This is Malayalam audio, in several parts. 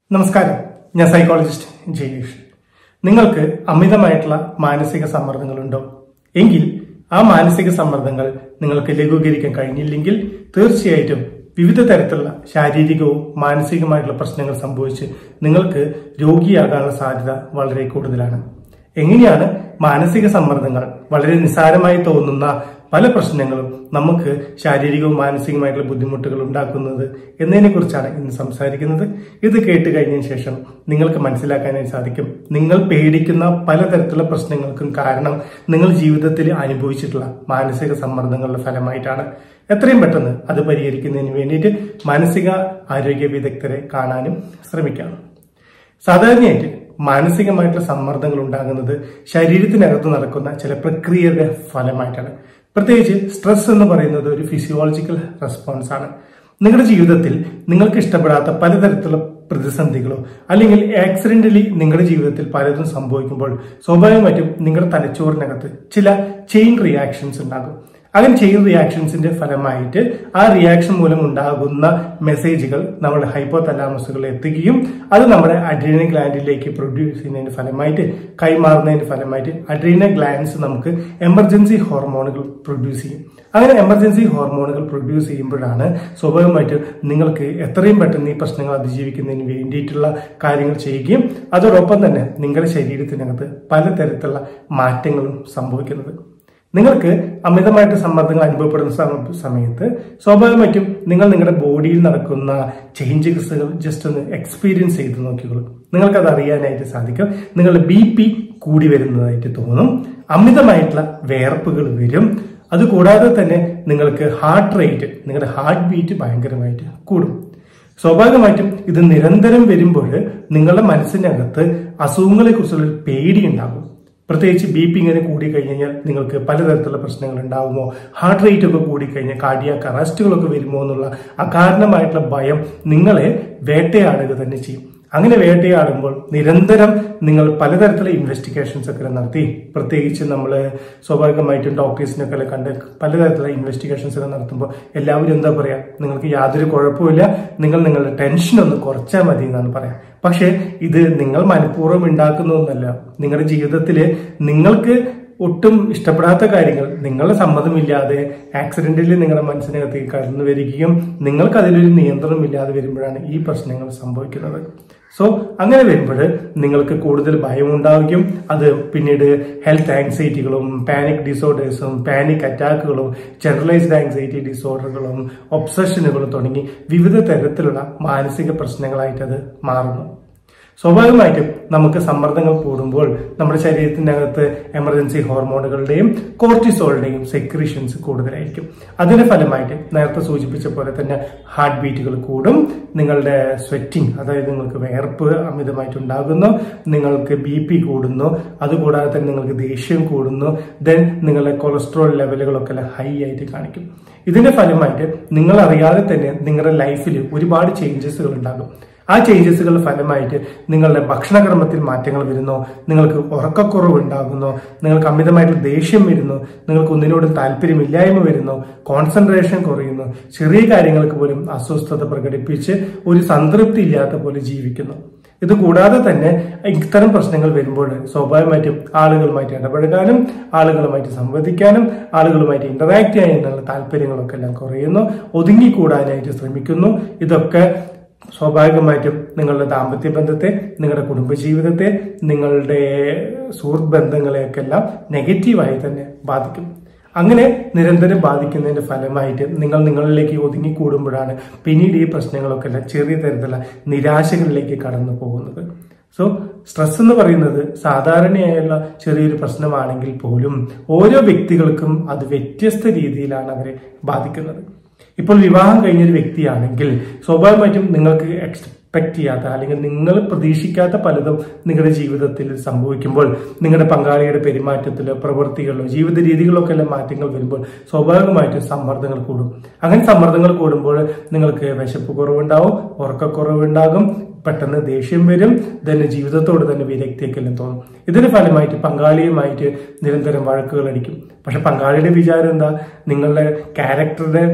നമസ്കാരം ഞാൻ സൈക്കോളജിസ്റ്റ് ജയേഷ് നിങ്ങൾക്ക് അമിതമായിട്ടുള്ള മാനസിക സമ്മർദ്ദങ്ങളുണ്ടോ എങ്കിൽ ആ മാനസിക സമ്മർദ്ദങ്ങൾ നിങ്ങൾക്ക് ലഘൂകരിക്കാൻ കഴിഞ്ഞില്ലെങ്കിൽ തീർച്ചയായിട്ടും വിവിധ തരത്തിലുള്ള ശാരീരികവും മാനസികമായിട്ടുള്ള പ്രശ്നങ്ങൾ സംഭവിച്ച് നിങ്ങൾക്ക് രോഗിയാകാനുള്ള സാധ്യത വളരെ കൂടുതലാണ് എങ്ങനെയാണ് മാനസിക സമ്മർദ്ദങ്ങൾ വളരെ നിസ്സാരമായി തോന്നുന്ന പല പ്രശ്നങ്ങളും നമുക്ക് ശാരീരികവും മാനസികമായിട്ടുള്ള ബുദ്ധിമുട്ടുകൾ ഉണ്ടാക്കുന്നത് എന്നതിനെ കുറിച്ചാണ് ഇന്ന് സംസാരിക്കുന്നത് ഇത് കേട്ട് കഴിഞ്ഞതിന് ശേഷം നിങ്ങൾക്ക് മനസ്സിലാക്കാനായി സാധിക്കും നിങ്ങൾ പേടിക്കുന്ന പലതരത്തിലുള്ള പ്രശ്നങ്ങൾക്കും കാരണം നിങ്ങൾ ജീവിതത്തിൽ അനുഭവിച്ചിട്ടുള്ള മാനസിക സമ്മർദ്ദങ്ങളുടെ ഫലമായിട്ടാണ് എത്രയും പെട്ടെന്ന് അത് പരിഹരിക്കുന്നതിന് വേണ്ടിയിട്ട് മാനസിക ആരോഗ്യ വിദഗ്ധരെ കാണാനും ശ്രമിക്കാം സാധാരണയായിട്ട് മാനസികമായിട്ടുള്ള സമ്മർദ്ദങ്ങൾ ഉണ്ടാകുന്നത് ശരീരത്തിനകത്ത് നടക്കുന്ന ചില പ്രക്രിയയുടെ ഫലമായിട്ടാണ് പ്രത്യേകിച്ച് സ്ട്രെസ് എന്ന് പറയുന്നത് ഒരു ഫിസിയോളജിക്കൽ റെസ്പോൺസ് ആണ് നിങ്ങളുടെ ജീവിതത്തിൽ നിങ്ങൾക്ക് ഇഷ്ടപ്പെടാത്ത പലതരത്തിലുള്ള പ്രതിസന്ധികളോ അല്ലെങ്കിൽ ആക്സിഡന്റലി നിങ്ങളുടെ ജീവിതത്തിൽ പലതും സംഭവിക്കുമ്പോൾ സ്വാഭാവികമായിട്ടും നിങ്ങളുടെ തലച്ചോറിനകത്ത് ചില ചെയിൻ റിയാക്ഷൻസ് ഉണ്ടാകും അങ്ങനെ ചെയിൻ റിയാക്ഷൻസിന്റെ ഫലമായിട്ട് ആ റിയാക്ഷൻ മൂലം ഉണ്ടാകുന്ന മെസ്സേജുകൾ നമ്മുടെ ഹൈപ്പോ തലാമസുകളിൽ എത്തുകയും അത് നമ്മുടെ അഡ്രീന ഗ്ലാൻഡിലേക്ക് പ്രൊഡ്യൂസ് ചെയ്യുന്നതിന്റെ ഫലമായിട്ട് കൈമാറുന്നതിന്റെ ഫലമായിട്ട് അഡ്രീന ഗ്ലാൻഡ്സ് നമുക്ക് എമർജൻസി ഹോർമോണുകൾ പ്രൊഡ്യൂസ് ചെയ്യും അങ്ങനെ എമർജൻസി ഹോർമോണുകൾ പ്രൊഡ്യൂസ് ചെയ്യുമ്പോഴാണ് സ്വാഭാവികമായിട്ടും നിങ്ങൾക്ക് എത്രയും പെട്ടെന്ന് ഈ പ്രശ്നങ്ങൾ അതിജീവിക്കുന്നതിന് വേണ്ടിയിട്ടുള്ള കാര്യങ്ങൾ ചെയ്യുകയും അതോടൊപ്പം തന്നെ നിങ്ങളുടെ ശരീരത്തിനകത്ത് പലതരത്തിലുള്ള മാറ്റങ്ങളും സംഭവിക്കുന്നത് നിങ്ങൾക്ക് അമിതമായിട്ട് സമ്മർദ്ദങ്ങൾ അനുഭവപ്പെടുന്ന സമ- സമയത്ത് സ്വാഭാവികമായിട്ടും നിങ്ങൾ നിങ്ങളുടെ ബോഡിയിൽ നടക്കുന്ന ചേഞ്ചസുകൾ ജസ്റ്റ് ഒന്ന് എക്സ്പീരിയൻസ് ചെയ്ത് നോക്കിക്കോളൂ നിങ്ങൾക്ക് അത് അറിയാനായിട്ട് സാധിക്കും നിങ്ങളുടെ ബി പി കൂടി വരുന്നതായിട്ട് തോന്നും അമിതമായിട്ടുള്ള വേർപ്പുകൾ വരും അതുകൂടാതെ തന്നെ നിങ്ങൾക്ക് ഹാർട്ട് റേറ്റ് നിങ്ങളുടെ ഹാർട്ട് ബീറ്റ് ഭയങ്കരമായിട്ട് കൂടും സ്വാഭാവികമായിട്ടും ഇത് നിരന്തരം വരുമ്പോൾ നിങ്ങളുടെ മനസ്സിനകത്ത് അസുഖങ്ങളെ കുറിച്ചുള്ള ഒരു പേടി ഉണ്ടാകും പ്രത്യേകിച്ച് ബി പി ഇങ്ങനെ കൂടി കഴിഞ്ഞാൽ നിങ്ങൾക്ക് പലതരത്തിലുള്ള പ്രശ്നങ്ങൾ ഉണ്ടാകുമോ ഹാർട്ട് റേറ്റ് ഒക്കെ കൂടിക്കഴിഞ്ഞാൽ കാർഡിയാക്ക് അറസ്റ്റുകളൊക്കെ വരുമോ എന്നുള്ള അകാരണമായിട്ടുള്ള ഭയം നിങ്ങളെ വേട്ടയാടുക തന്നെ ചെയ്യും അങ്ങനെ വേട്ടയാടുമ്പോൾ നിരന്തരം നിങ്ങൾ പലതരത്തിലുള്ള ഇൻവെസ്റ്റിഗേഷൻസ് ഒക്കെ നടത്തി പ്രത്യേകിച്ച് നമ്മൾ സ്വാഭാവികമായിട്ടും ഡോക്ടേഴ്സിനൊക്കെ എല്ലാം കണ്ട് പലതരത്തിലുള്ള ഇൻവെസ്റ്റിഗേഷൻസ് ഒക്കെ നടത്തുമ്പോൾ എല്ലാവരും എന്താ പറയാ നിങ്ങൾക്ക് യാതൊരു കുഴപ്പമില്ല നിങ്ങൾ നിങ്ങളുടെ ടെൻഷൻ ഒന്ന് കുറച്ചാൽ മതി എന്നാണ് പറയാം പക്ഷേ ഇത് നിങ്ങൾ മനഃപൂർവ്വം ഉണ്ടാക്കുന്നതൊന്നല്ല നിങ്ങളുടെ ജീവിതത്തിൽ നിങ്ങൾക്ക് ഒട്ടും ഇഷ്ടപ്പെടാത്ത കാര്യങ്ങൾ നിങ്ങളുടെ സമ്മതമില്ലാതെ ആക്സിഡന്റിൽ നിങ്ങളുടെ മനസ്സിനകത്തേക്ക് കടന്നു വരികയും നിങ്ങൾക്ക് അതിലൊരു നിയന്ത്രണമില്ലാതെ വരുമ്പോഴാണ് ഈ പ്രശ്നങ്ങൾ സംഭവിക്കുന്നത് സോ അങ്ങനെ വരുമ്പോൾ നിങ്ങൾക്ക് കൂടുതൽ ഭയം ഉണ്ടാവുകയും അത് പിന്നീട് ഹെൽത്ത് ആങ്സൈറ്റികളും പാനിക് ഡിസോർഡേഴ്സും പാനിക് അറ്റാക്കുകളും ജനറലൈസ്ഡ് ആങ്സൈറ്റി ഡിസോർഡറുകളും ഒബ്സഷനുകളും തുടങ്ങി വിവിധ തരത്തിലുള്ള മാനസിക പ്രശ്നങ്ങളായിട്ട് അത് മാറുന്നു സ്വാഭാവികമായിട്ടും നമുക്ക് സമ്മർദ്ദങ്ങൾ കൂടുമ്പോൾ നമ്മുടെ ശരീരത്തിനകത്ത് എമർജൻസി ഹോർമോണുകളുടെയും കോർട്ടിസോളിന്റെയും സെക്രീഷൻസ് കൂടുതലായിരിക്കും അതിന്റെ ഫലമായിട്ട് നേരത്തെ സൂചിപ്പിച്ച പോലെ തന്നെ ഹാർട്ട് ബീറ്റുകൾ കൂടും നിങ്ങളുടെ സ്വെറ്റിംഗ് അതായത് നിങ്ങൾക്ക് വേർപ്പ് അമിതമായിട്ട് ഉണ്ടാകുന്നു നിങ്ങൾക്ക് ബി പി കൂടുന്നു അതുകൂടാതെ തന്നെ നിങ്ങൾക്ക് ദേഷ്യം കൂടുന്നു ദെൻ നിങ്ങളുടെ കൊളസ്ട്രോൾ ലെവലുകളൊക്കെ ഹൈ ആയിട്ട് കാണിക്കും ഇതിന്റെ ഫലമായിട്ട് നിങ്ങൾ അറിയാതെ തന്നെ നിങ്ങളുടെ ലൈഫിൽ ഒരുപാട് ചേഞ്ചസുകൾ ഉണ്ടാകും ആ ചേഞ്ചസുകളുടെ ഫലമായിട്ട് നിങ്ങളുടെ ഭക്ഷണക്രമത്തിൽ മാറ്റങ്ങൾ വരുന്നു നിങ്ങൾക്ക് ഉറക്കക്കുറവ് ഉണ്ടാകുന്നു നിങ്ങൾക്ക് അമിതമായിട്ടുള്ള ദേഷ്യം വരുന്നു നിങ്ങൾക്ക് ഒന്നിനോടും താല്പര്യമില്ലായ്മ വരുന്നു കോൺസെൻട്രേഷൻ കുറയുന്നു ചെറിയ കാര്യങ്ങൾക്ക് പോലും അസ്വസ്ഥത പ്രകടിപ്പിച്ച് ഒരു സംതൃപ്തി ഇല്ലാത്ത പോലെ ജീവിക്കുന്നു ഇത് കൂടാതെ തന്നെ ഇത്തരം പ്രശ്നങ്ങൾ വരുമ്പോൾ സ്വാഭാവികമായിട്ടും ആളുകളുമായിട്ട് ഇടപഴകാനും ആളുകളുമായിട്ട് സംവദിക്കാനും ആളുകളുമായിട്ട് ഇന്ററാക്ട് ചെയ്യാനുള്ള താല്പര്യങ്ങളൊക്കെ എല്ലാം കുറയുന്നു ഒതുങ്ങിക്കൂടാനായിട്ട് ശ്രമിക്കുന്നു ഇതൊക്കെ സ്വാഭാവികമായിട്ടും നിങ്ങളുടെ ദാമ്പത്യ ബന്ധത്തെ നിങ്ങളുടെ കുടുംബജീവിതത്തെ നിങ്ങളുടെ സുഹൃത്ത് ബന്ധങ്ങളെയൊക്കെ എല്ലാം നെഗറ്റീവായി തന്നെ ബാധിക്കും അങ്ങനെ നിരന്തരം ബാധിക്കുന്നതിന്റെ ഫലമായിട്ട് നിങ്ങൾ നിങ്ങളിലേക്ക് ഒതുങ്ങിക്കൂടുമ്പോഴാണ് പിന്നീട് ഈ പ്രശ്നങ്ങളൊക്കെ എല്ലാം ചെറിയ തരത്തിലുള്ള നിരാശകളിലേക്ക് കടന്നു പോകുന്നത് സോ സ്ട്രെസ് എന്ന് പറയുന്നത് സാധാരണയായുള്ള ചെറിയൊരു പ്രശ്നമാണെങ്കിൽ പോലും ഓരോ വ്യക്തികൾക്കും അത് വ്യത്യസ്ത രീതിയിലാണ് അവരെ ബാധിക്കുന്നത് ഇപ്പോൾ വിവാഹം കഴിഞ്ഞൊരു വ്യക്തിയാണെങ്കിൽ സ്വാഭാവികമായിട്ടും നിങ്ങൾക്ക് എക്സ്പെക്ട് ചെയ്യാത്ത അല്ലെങ്കിൽ നിങ്ങൾ പ്രതീക്ഷിക്കാത്ത പലതും നിങ്ങളുടെ ജീവിതത്തിൽ സംഭവിക്കുമ്പോൾ നിങ്ങളുടെ പങ്കാളിയുടെ പെരുമാറ്റത്തിലോ പ്രവൃത്തികളിലോ ജീവിത രീതികളിലൊക്കെ എല്ലാം മാറ്റങ്ങൾ വരുമ്പോൾ സ്വാഭാവികമായിട്ടും സമ്മർദ്ദങ്ങൾ കൂടും അങ്ങനെ സമ്മർദ്ദങ്ങൾ കൂടുമ്പോൾ നിങ്ങൾക്ക് വിശപ്പ് കുറവുണ്ടാവും ഉറക്കക്കുറവുണ്ടാകും പെട്ടെന്ന് ദേഷ്യം വരും തന്നെ ജീവിതത്തോട് തന്നെ വിരക്തിയൊക്കെ എല്ലാം തോന്നും ഇതിന്റെ ഫലമായിട്ട് പങ്കാളിയുമായിട്ട് നിരന്തരം വഴക്കുകൾ അടിക്കും പക്ഷെ പങ്കാളിയുടെ വിചാരം എന്താ നിങ്ങളുടെ ക്യാരക്ടറുടെ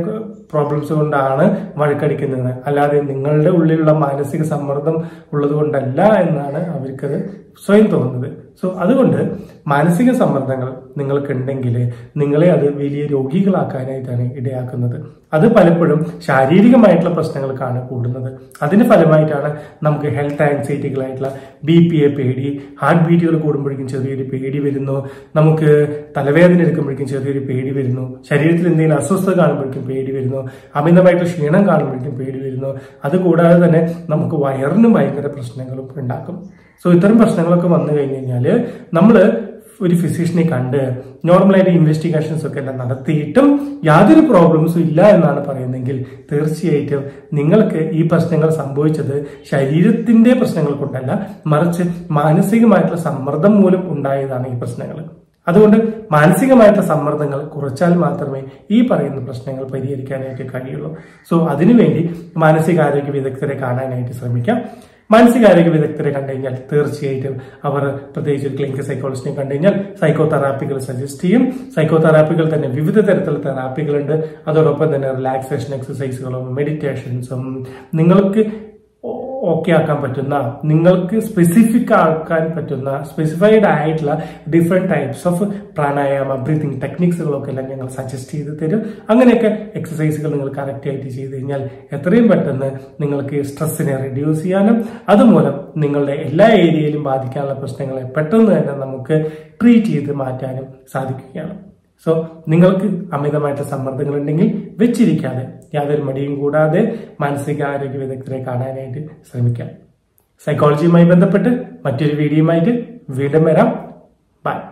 പ്രോബ്ലംസ് കൊണ്ടാണ് വഴക്കടിക്കുന്നത് അല്ലാതെ നിങ്ങളുടെ ഉള്ളിലുള്ള മാനസിക സമ്മർദ്ദം ഉള്ളത് കൊണ്ടല്ല എന്നാണ് അവർക്കത് സ്വയം തോന്നുന്നത് സോ അതുകൊണ്ട് മാനസിക സമ്മർദ്ദങ്ങൾ നിങ്ങൾക്കുണ്ടെങ്കിൽ നിങ്ങളെ അത് വലിയ രോഗികളാക്കാനായിട്ടാണ് ഇടയാക്കുന്നത് അത് പലപ്പോഴും ശാരീരികമായിട്ടുള്ള പ്രശ്നങ്ങൾക്കാണ് കൂടുന്നത് അതിന്റെ ഫലമായിട്ടാണ് നമുക്ക് ഹെൽത്ത് ആൻസൈറ്റികളായിട്ടുള്ള ബി പി എ പേടി ഹാർട്ട് ബീറ്റുകൾ കൂടുമ്പോഴേക്കും ചെറിയൊരു പേടി വരുന്നു നമുക്ക് തലവേദന എടുക്കുമ്പോഴേക്കും ചെറിയൊരു പേടി വരുന്നു ശരീരത്തിൽ എന്തെങ്കിലും അസ്വസ്ഥത കാണുമ്പോഴേക്കും പേടി വരുന്നു അമിതമായിട്ട് ക്ഷീണം കാണുമ്പോഴേക്കും പേടി വരുന്നു അതുകൂടാതെ തന്നെ നമുക്ക് വയറിനും ഭയങ്കര പ്രശ്നങ്ങളും ഉണ്ടാക്കും സോ ഇത്തരം പ്രശ്നങ്ങളൊക്കെ വന്നു കഴിഞ്ഞു കഴിഞ്ഞാൽ നമ്മൾ ഒരു ഫിസിഷ്യനെ കണ്ട് നോർമലായിട്ട് ഇൻവെസ്റ്റിഗേഷൻസ് ഒക്കെ എല്ലാം നടത്തിയിട്ടും യാതൊരു പ്രോബ്ലംസും ഇല്ല എന്നാണ് പറയുന്നതെങ്കിൽ തീർച്ചയായിട്ടും നിങ്ങൾക്ക് ഈ പ്രശ്നങ്ങൾ സംഭവിച്ചത് ശരീരത്തിന്റെ പ്രശ്നങ്ങൾ കൊണ്ടല്ല മറിച്ച് മാനസികമായിട്ടുള്ള സമ്മർദ്ദം മൂലം ഉണ്ടായതാണ് ഈ പ്രശ്നങ്ങൾ അതുകൊണ്ട് മാനസികമായിട്ടുള്ള സമ്മർദ്ദങ്ങൾ കുറച്ചാൽ മാത്രമേ ഈ പറയുന്ന പ്രശ്നങ്ങൾ പരിഹരിക്കാനായിട്ട് കഴിയുള്ളൂ സോ അതിനുവേണ്ടി മാനസികാരോഗ്യ വിദഗ്ധരെ കാണാനായിട്ട് ശ്രമിക്കാം മാനസികാരോഗ്യ വിദഗ്ധരെ കണ്ടു കഴിഞ്ഞാൽ തീർച്ചയായിട്ടും അവർ പ്രത്യേകിച്ച് ഒരു ക്ലിനിക്കൽ സൈക്കോളജിസ്റ്റിനെ കണ്ടു കഴിഞ്ഞാൽ സൈക്കോ തെറാപ്പികൾ സജസ്റ്റ് ചെയ്യും സൈക്കോ തെറാപ്പികൾ തന്നെ വിവിധ തരത്തിലുള്ള തെറാപ്പികളുണ്ട് അതോടൊപ്പം തന്നെ റിലാക്സേഷൻ എക്സസൈസുകളും മെഡിറ്റേഷൻസും നിങ്ങൾക്ക് ഓക്കെ ആക്കാൻ പറ്റുന്ന നിങ്ങൾക്ക് സ്പെസിഫിക് ആക്കാൻ പറ്റുന്ന സ്പെസിഫൈഡ് ആയിട്ടുള്ള different types of pranayama breathing ടെക്നിക്സുകളൊക്കെ എല്ലാം ഞങ്ങൾ സജസ്റ്റ് ചെയ്ത് തരും അങ്ങനെയൊക്കെ എക്സസൈസുകൾ നിങ്ങൾ കറക്റ്റ് ആയിട്ട് ചെയ്ത് കഴിഞ്ഞാൽ എത്രയും പെട്ടെന്ന് നിങ്ങൾക്ക് സ്ട്രെസ്സിനെ റെഡ്യൂസ് ചെയ്യാനും അതുമൂലം നിങ്ങളുടെ എല്ലാ ഏരിയയിലും ബാധിക്കാനുള്ള പ്രശ്നങ്ങളെ പെട്ടെന്ന് തന്നെ നമുക്ക് ട്രീറ്റ് ചെയ്ത് മാറ്റാനും സാധിക്കുകയാണ് സോ നിങ്ങൾക്ക് അമിതമായിട്ട് സമ്മർദ്ദങ്ങൾ ഉണ്ടെങ്കിൽ വെച്ചിരിക്കാതെ യാതൊരു മടിയും കൂടാതെ മാനസികാരോഗ്യ വിദഗ്ധരെ കാണാനായിട്ട് ശ്രമിക്കാം സൈക്കോളജിയുമായി ബന്ധപ്പെട്ട് മറ്റൊരു വീഡിയോയുമായിട്ട് വീണ്ടും വരാം ബൈ